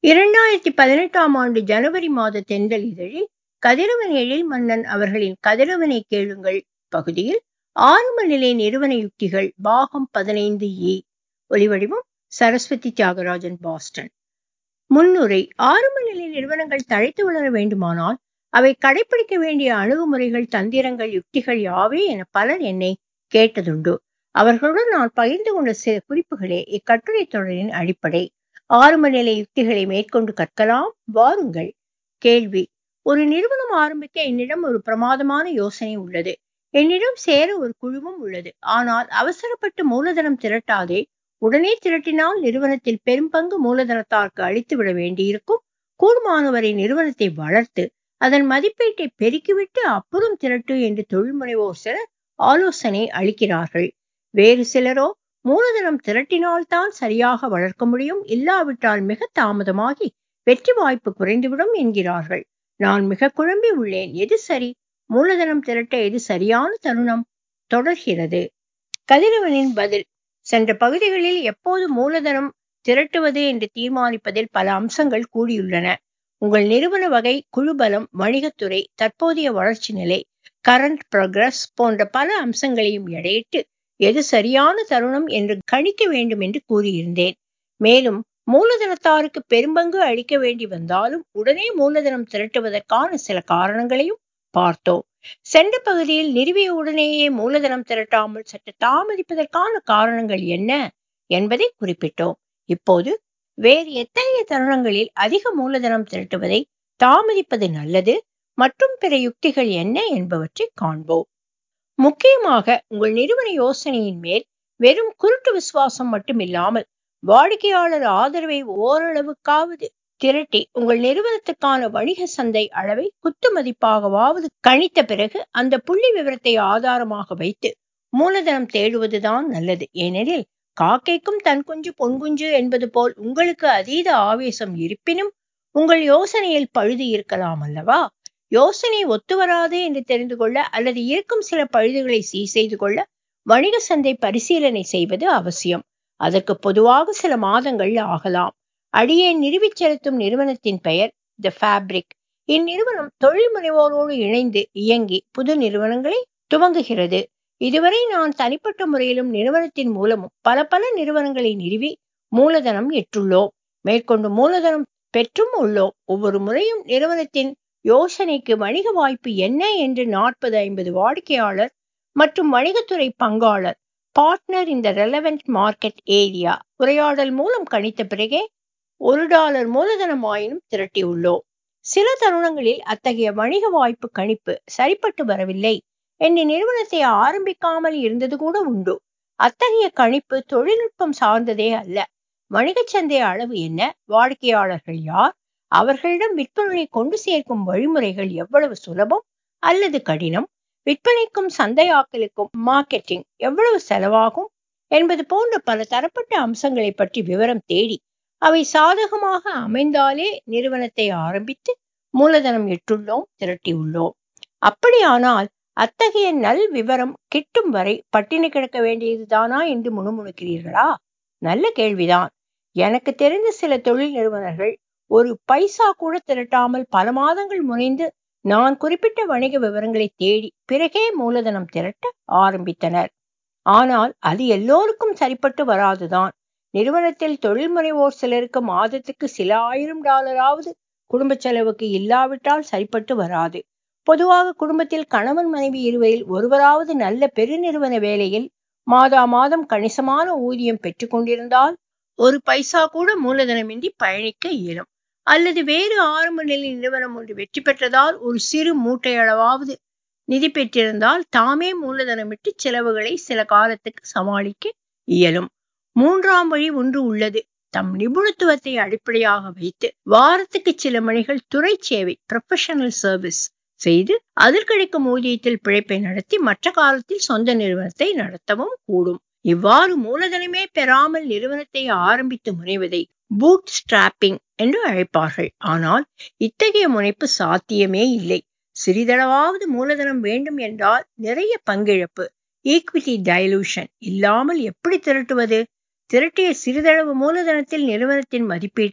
இரண்டாயிரத்தி பதினெட்டாம் ஆண்டு ஜனவரி மாத தென்றல் இதழில் கதிரவன் எழில் மன்னன் அவர்களின் கதிரவனை கேளுங்கள் பகுதியில் ஆரம்ப நிலை நிறுவன யுக்திகள் பாகம் பதினைந்து ஏ ஒலிவடிவம் சரஸ்வதி தியாகராஜன் பாஸ்டன் முன்னுரை ஆரம்ப நிலை நிறுவனங்கள் தழைத்து வளர வேண்டுமானால் அவை கடைபிடிக்க வேண்டிய அணுகுமுறைகள் தந்திரங்கள் யுக்திகள் யாவே என பலர் என்னை கேட்டதுண்டு அவர்களுடன் நான் பகிர்ந்து கொண்ட சில குறிப்புகளே இக்கட்டுரை தொடரின் அடிப்படை ஆரம்ப நிலை யுக்திகளை மேற்கொண்டு கற்கலாம் வாருங்கள் கேள்வி ஒரு நிறுவனம் ஆரம்பிக்க என்னிடம் ஒரு பிரமாதமான யோசனை உள்ளது என்னிடம் சேர ஒரு குழுவும் உள்ளது ஆனால் அவசரப்பட்டு மூலதனம் திரட்டாதே உடனே திரட்டினால் நிறுவனத்தில் பெரும்பங்கு மூலதனத்தாருக்கு அளித்து விட வேண்டியிருக்கும் கூடுமானவரை நிறுவனத்தை வளர்த்து அதன் மதிப்பீட்டை பெருக்கிவிட்டு அப்புறம் திரட்டு என்று தொழில் முனைவோர் சிலர் ஆலோசனை அளிக்கிறார்கள் வேறு சிலரோ மூலதனம் திரட்டினால்தான் சரியாக வளர்க்க முடியும் இல்லாவிட்டால் மிக தாமதமாகி வெற்றி வாய்ப்பு குறைந்துவிடும் என்கிறார்கள் நான் மிக குழம்பி உள்ளேன் எது சரி மூலதனம் திரட்ட எது சரியான தருணம் தொடர்கிறது கதிரவனின் பதில் சென்ற பகுதிகளில் எப்போது மூலதனம் திரட்டுவது என்று தீர்மானிப்பதில் பல அம்சங்கள் கூடியுள்ளன உங்கள் நிறுவன வகை குழுபலம் வணிகத்துறை தற்போதைய வளர்ச்சி நிலை கரண்ட் ப்ரோக்ரஸ் போன்ற பல அம்சங்களையும் எடையிட்டு எது சரியான தருணம் என்று கணிக்க வேண்டும் என்று கூறியிருந்தேன் மேலும் மூலதனத்தாருக்கு பெரும்பங்கு அளிக்க வேண்டி வந்தாலும் உடனே மூலதனம் திரட்டுவதற்கான சில காரணங்களையும் பார்த்தோம் சென்ற பகுதியில் நிறுவிய உடனேயே மூலதனம் திரட்டாமல் சற்று தாமதிப்பதற்கான காரணங்கள் என்ன என்பதை குறிப்பிட்டோம் இப்போது வேறு எத்தகைய தருணங்களில் அதிக மூலதனம் திரட்டுவதை தாமதிப்பது நல்லது மற்றும் பிற யுக்திகள் என்ன என்பவற்றை காண்போம் முக்கியமாக உங்கள் நிறுவன யோசனையின் மேல் வெறும் குருட்டு விசுவாசம் மட்டுமில்லாமல் வாடிக்கையாளர் ஆதரவை ஓரளவுக்காவது திரட்டி உங்கள் நிறுவனத்துக்கான வணிக சந்தை அளவை குத்து மதிப்பாகவாவது கணித்த பிறகு அந்த புள்ளி விவரத்தை ஆதாரமாக வைத்து மூலதனம் தேடுவதுதான் நல்லது ஏனெனில் காக்கைக்கும் தன் குஞ்சு பொன்குஞ்சு என்பது போல் உங்களுக்கு அதீத ஆவேசம் இருப்பினும் உங்கள் யோசனையில் பழுது இருக்கலாம் அல்லவா யோசனை ஒத்து வராது என்று தெரிந்து கொள்ள அல்லது இருக்கும் சில பழுதுகளை சீர் செய்து கொள்ள வணிக சந்தை பரிசீலனை செய்வது அவசியம் அதற்கு பொதுவாக சில மாதங்கள் ஆகலாம் அடியே நிறுவிச் செலுத்தும் நிறுவனத்தின் பெயர் த ஃபேப்ரிக் இந்நிறுவனம் தொழில் முனைவோரோடு இணைந்து இயங்கி புது நிறுவனங்களை துவங்குகிறது இதுவரை நான் தனிப்பட்ட முறையிலும் நிறுவனத்தின் மூலமும் பல பல நிறுவனங்களை நிறுவி மூலதனம் எட்டுள்ளோம் மேற்கொண்டு மூலதனம் பெற்றும் உள்ளோம் ஒவ்வொரு முறையும் நிறுவனத்தின் யோசனைக்கு வணிக வாய்ப்பு என்ன என்று நாற்பது ஐம்பது வாடிக்கையாளர் மற்றும் வணிகத்துறை பங்காளர் பார்ட்னர் இந்த ரெலவெண்ட் மார்க்கெட் ஏரியா உரையாடல் மூலம் கணித்த பிறகே ஒரு டாலர் மூலதனம் ஆயினும் திரட்டியுள்ளோம் சில தருணங்களில் அத்தகைய வணிக வாய்ப்பு கணிப்பு சரிப்பட்டு வரவில்லை என்று நிறுவனத்தை ஆரம்பிக்காமல் இருந்தது கூட உண்டு அத்தகைய கணிப்பு தொழில்நுட்பம் சார்ந்ததே அல்ல வணிகச் சந்தை அளவு என்ன வாடிக்கையாளர்கள் யார் அவர்களிடம் விற்பனையை கொண்டு சேர்க்கும் வழிமுறைகள் எவ்வளவு சுலபம் அல்லது கடினம் விற்பனைக்கும் சந்தையாக்கலுக்கும் மார்க்கெட்டிங் எவ்வளவு செலவாகும் என்பது போன்ற பல தரப்பட்ட அம்சங்களை பற்றி விவரம் தேடி அவை சாதகமாக அமைந்தாலே நிறுவனத்தை ஆரம்பித்து மூலதனம் எட்டுள்ளோம் திரட்டியுள்ளோம் அப்படியானால் அத்தகைய நல் விவரம் கிட்டும் வரை பட்டினி கிடக்க வேண்டியதுதானா என்று முணுமுணுக்கிறீர்களா நல்ல கேள்விதான் எனக்கு தெரிந்த சில தொழில் நிறுவனர்கள் ஒரு பைசா கூட திரட்டாமல் பல மாதங்கள் முனைந்து நான் குறிப்பிட்ட வணிக விவரங்களை தேடி பிறகே மூலதனம் திரட்ட ஆரம்பித்தனர் ஆனால் அது எல்லோருக்கும் சரிப்பட்டு வராதுதான் நிறுவனத்தில் தொழில் முனைவோர் சிலருக்கு மாதத்துக்கு சில ஆயிரம் டாலராவது குடும்ப செலவுக்கு இல்லாவிட்டால் சரிப்பட்டு வராது பொதுவாக குடும்பத்தில் கணவன் மனைவி இருவரில் ஒருவராவது நல்ல பெருநிறுவன வேலையில் மாதா மாதம் கணிசமான ஊதியம் பெற்றுக் கொண்டிருந்தால் ஒரு பைசா கூட மூலதனமின்றி பயணிக்க இயலும் அல்லது வேறு ஆரம்ப நிலை நிறுவனம் ஒன்று வெற்றி பெற்றதால் ஒரு சிறு மூட்டை அளவாவது நிதி பெற்றிருந்தால் தாமே மூலதனமிட்டு செலவுகளை சில காலத்துக்கு சமாளிக்க இயலும் மூன்றாம் வழி ஒன்று உள்ளது தம் நிபுணத்துவத்தை அடிப்படையாக வைத்து வாரத்துக்கு சில மணிகள் துறை சேவை ப்ரொஃபஷனல் சர்வீஸ் செய்து அதில் கிடைக்கும் ஊதியத்தில் பிழைப்பை நடத்தி மற்ற காலத்தில் சொந்த நிறுவனத்தை நடத்தவும் கூடும் இவ்வாறு மூலதனமே பெறாமல் நிறுவனத்தை ஆரம்பித்து முனைவதை பூட் ஸ்ட்ராப்பிங் என்று அழைப்பார்கள் ஆனால் இத்தகைய முனைப்பு சாத்தியமே இல்லை சிறிதளவாவது மூலதனம் வேண்டும் என்றால் நிறைய பங்கிழப்பு ஈக்விட்டி டைலூஷன் இல்லாமல் எப்படி திரட்டுவது திரட்டிய சிறிதளவு மூலதனத்தில் நிறுவனத்தின் மதிப்பீட்டை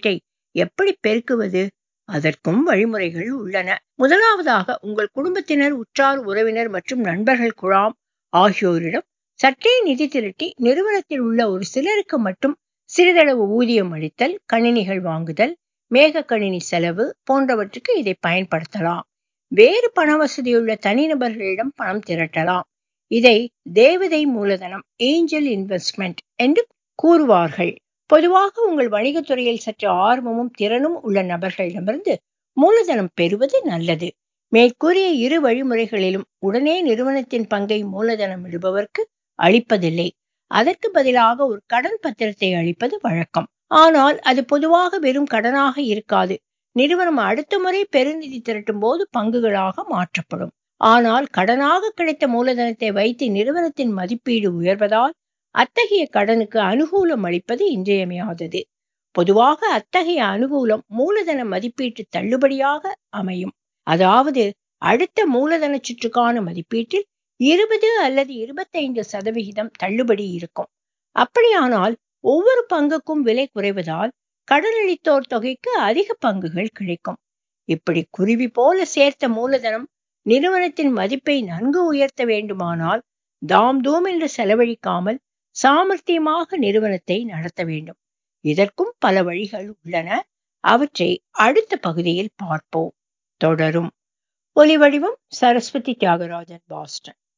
எப்படி பெருக்குவது அதற்கும் வழிமுறைகள் உள்ளன முதலாவதாக உங்கள் குடும்பத்தினர் உற்றார் உறவினர் மற்றும் நண்பர்கள் குழாம் ஆகியோரிடம் சற்றே நிதி திரட்டி நிறுவனத்தில் உள்ள ஒரு சிலருக்கு மட்டும் சிறிதளவு ஊதியம் அளித்தல் கணினிகள் வாங்குதல் மேக கணினி செலவு போன்றவற்றுக்கு இதை பயன்படுத்தலாம் வேறு பண வசதியுள்ள தனிநபர்களிடம் பணம் திரட்டலாம் இதை தேவதை மூலதனம் ஏஞ்சல் இன்வெஸ்ட்மெண்ட் என்று கூறுவார்கள் பொதுவாக உங்கள் வணிகத்துறையில் சற்று ஆர்வமும் திறனும் உள்ள நபர்களிடமிருந்து மூலதனம் பெறுவது நல்லது மேற்கூறிய இரு வழிமுறைகளிலும் உடனே நிறுவனத்தின் பங்கை மூலதனம் இடுபவர்க்கு அளிப்பதில்லை அதற்கு பதிலாக ஒரு கடன் பத்திரத்தை அளிப்பது வழக்கம் ஆனால் அது பொதுவாக வெறும் கடனாக இருக்காது நிறுவனம் அடுத்த முறை பெருநிதி திரட்டும் போது பங்குகளாக மாற்றப்படும் ஆனால் கடனாக கிடைத்த மூலதனத்தை வைத்து நிறுவனத்தின் மதிப்பீடு உயர்வதால் அத்தகைய கடனுக்கு அனுகூலம் அளிப்பது இன்றியமையாதது பொதுவாக அத்தகைய அனுகூலம் மூலதன மதிப்பீட்டு தள்ளுபடியாக அமையும் அதாவது அடுத்த மூலதன சுற்றுக்கான மதிப்பீட்டில் இருபது அல்லது இருபத்தைந்து சதவிகிதம் தள்ளுபடி இருக்கும் அப்படியானால் ஒவ்வொரு பங்குக்கும் விலை குறைவதால் கடனளித்தோர் தொகைக்கு அதிக பங்குகள் கிடைக்கும் இப்படி குருவி போல சேர்த்த மூலதனம் நிறுவனத்தின் மதிப்பை நன்கு உயர்த்த வேண்டுமானால் தாம் தூம் என்று செலவழிக்காமல் சாமர்த்தியமாக நிறுவனத்தை நடத்த வேண்டும் இதற்கும் பல வழிகள் உள்ளன அவற்றை அடுத்த பகுதியில் பார்ப்போம் தொடரும் ஒலி வடிவம் சரஸ்வதி தியாகராஜன் பாஸ்டன்